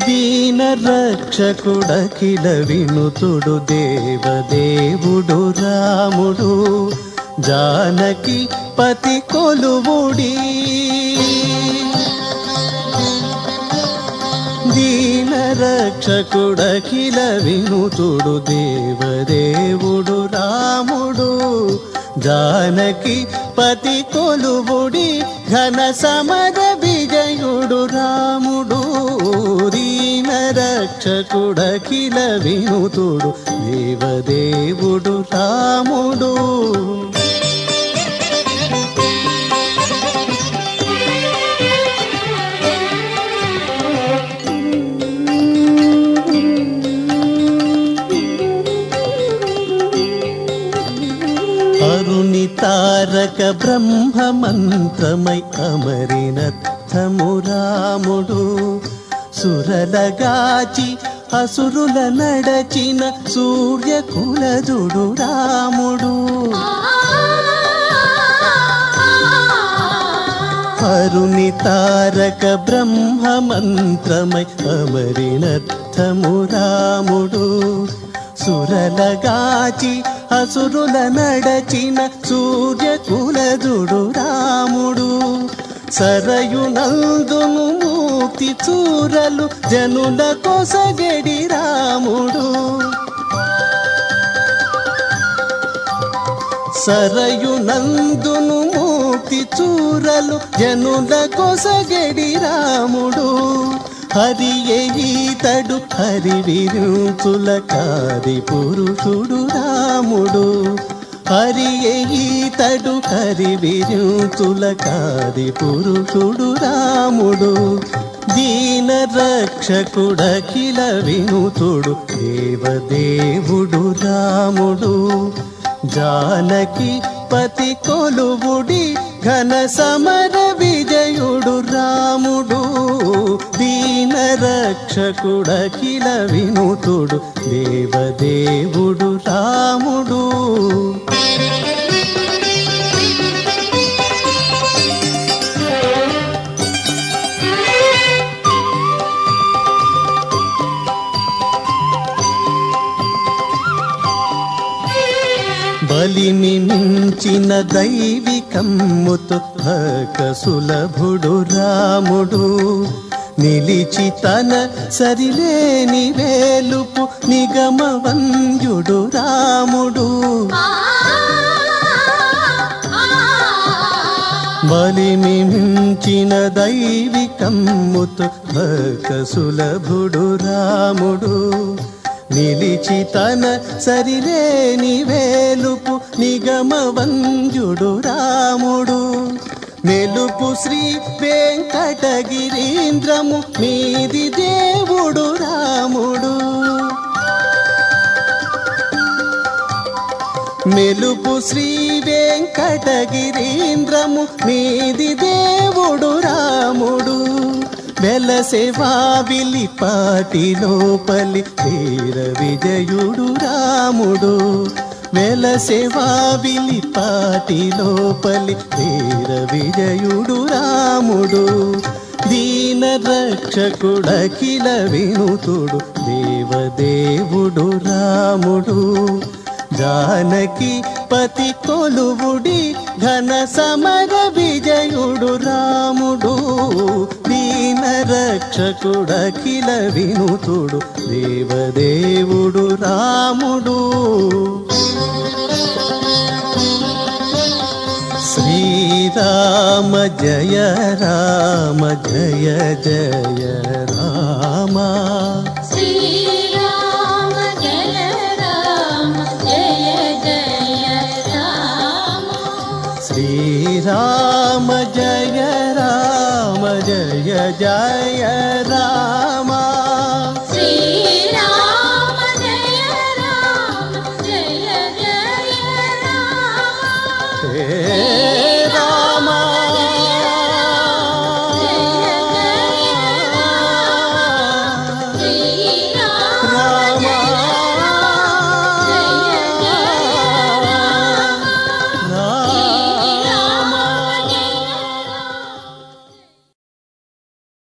దీన రక్షకుడఖిల వినుతుడు దేవదేవుడు రాముడు జానకి పతి కొలువుడి దీన రక్షకుడఖిల వినుతుడు దేవదేవుడు రాముడు జానకి పతి కొలువుడి ఘన సమర విజయుడు రాముడు దీన రక్షకుడఖిల వినుతుడు దేవదేవుడు రాముడు అరుణి తారక బ్రహ్మ మంత్రమై అమరినత్తము రాముడు సురలగాచి అసురుల నడచిన సూర్య కులదుడు రాముడు అరుణి తారక బ్రహ్మ మంత్రమై అమరినత్తము రాముడు సురలగాచి అసురుల నడచిన సూర్య కులదుడు రాముడు సరయునందును మూర్తి చూరలు జనుల కొసగడి రాముడు సరయునందును మూర్తి చూరలు జనుల కొసగడి రాముడు హరి ఈతడు హరి విరుచుల కాది పురుషుడు రాముడు హరి ఈతడు హరి విరుచుల కాది పురుషుడు రాముడు దీన రక్షకుడఖిల వినుతుడు దేవదేవుడు రాముడు జానకి పతి కొలువుడి ఘన సమర విజయుడు రాముడు దీన రక్షకుడఖిల వినుతుడు దేవదేవుడు రాముడు బలిని మించిన దైవికమ్ముతో భక సులభుడు రాముడు నిలిచి తన సరిలేని వేలుపు నిగమవంజుడు రాముడు బలిని మించిన దైవికమ్ముతో భక సులభుడు రాముడు నిలిచి తన సరిలేని వేలుపు నిగమవంజుడు రాముడు మెలుపు శ్రీ వెంకటగిరీంద్రము మీది దేవుడు రాముడు మెలుపు శ్రీ వెంకటగిరీంద్రము మీది దేవుడు రాముడు వెలసేవా విలిపాటి లోపలి వీర విజయుడు రాముడు వెలసేవా విలిపాటి లోపలి వీర విజయుడు రాముడు దీన రక్షకుడఖిల వినుతుడు దేవదేవుడు రాముడు జానకి పతి కొలువుడి ఘన సమర విజయుడు రాముడు దీన రక్షకుడఖిల వినుతుడు దేవదేవుడు రాముడు శ్రీరామ జయ రామ జయ జయ